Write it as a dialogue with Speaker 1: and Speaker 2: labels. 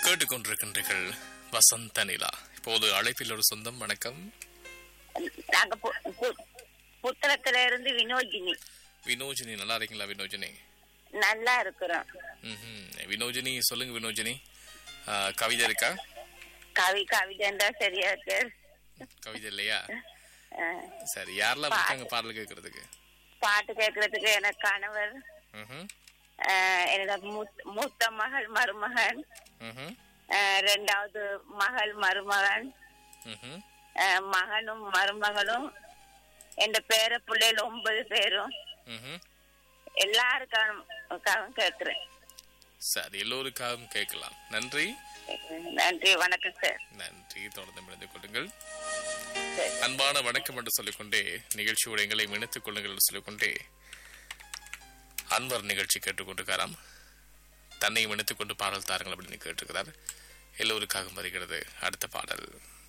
Speaker 1: கேட்டுக்கொண்டிருக்கின்றீர்கள் வசந்த நிலா இப்போது அழைப்பில் ஒரு சொந்தம் வணக்கம்
Speaker 2: நாங்க பு- பு- புத்தளத்துல இருந்து வினோஜினி
Speaker 1: வினோஜினி நல்லா இருக்கீங்களா வினோஜினி
Speaker 2: நல்லா இருக்கிறோம்
Speaker 1: ம்ஹும். வினோஜினி சொல்லுங்க வினோஜினி ஆ, கவிதை இருக்கா
Speaker 2: கவி கவிதன் தான் சரியா இருக்கு
Speaker 1: கவிதை இல்லையா
Speaker 2: அஹ்,
Speaker 1: சரி யாரெல்லாம் இருக்காங்க பாடல் கேட்கறதுக்கு
Speaker 2: பாட்டு கேட்கறதுக்கு எனக்கு கணவர்
Speaker 1: ம்ஹும்.
Speaker 2: அஹ், என்னோட மூத்த- மூத்த மகள் மருமகன்
Speaker 1: ம்ஹும்.
Speaker 2: அஹ், ரெண்டாவது மகள் மருமகன்
Speaker 1: ம்ஹும்.
Speaker 2: அஹ், மகனும் மருமகளும் என் பேர பிள்ளைகள் ஒன்பது பேரும்
Speaker 1: ம்ஹும்.
Speaker 2: எல்லாருக்காகவும் கேட்கிறேன்
Speaker 1: சரி எல்லோருக்காகவும் கேட்கலாம் நன்றி
Speaker 2: நன்றி வணக்கம் சார்
Speaker 1: நன்றி தொடர்ந்து முடிந்து கொள்ளுங்கள்
Speaker 2: சரி.
Speaker 1: அன்பான வணக்கம் என்று சொல்லிக்கொண்டே நிகழ்ச்சியோட எங்களை இணைத்துக் கொள்ளுங்கள் என்று சொல்லிக்கொண்டே அன்வர் நிகழ்ச்சி கேட்டுக்கொண்டிருக்காராம் தன்னை இணைத்துக் கொண்டு பாடல் தாருங்கள் அப்படின்னு கேட்டிருக்கிறார் எல்லோருக்காகவும் வருகிறது அடுத்த பாடல்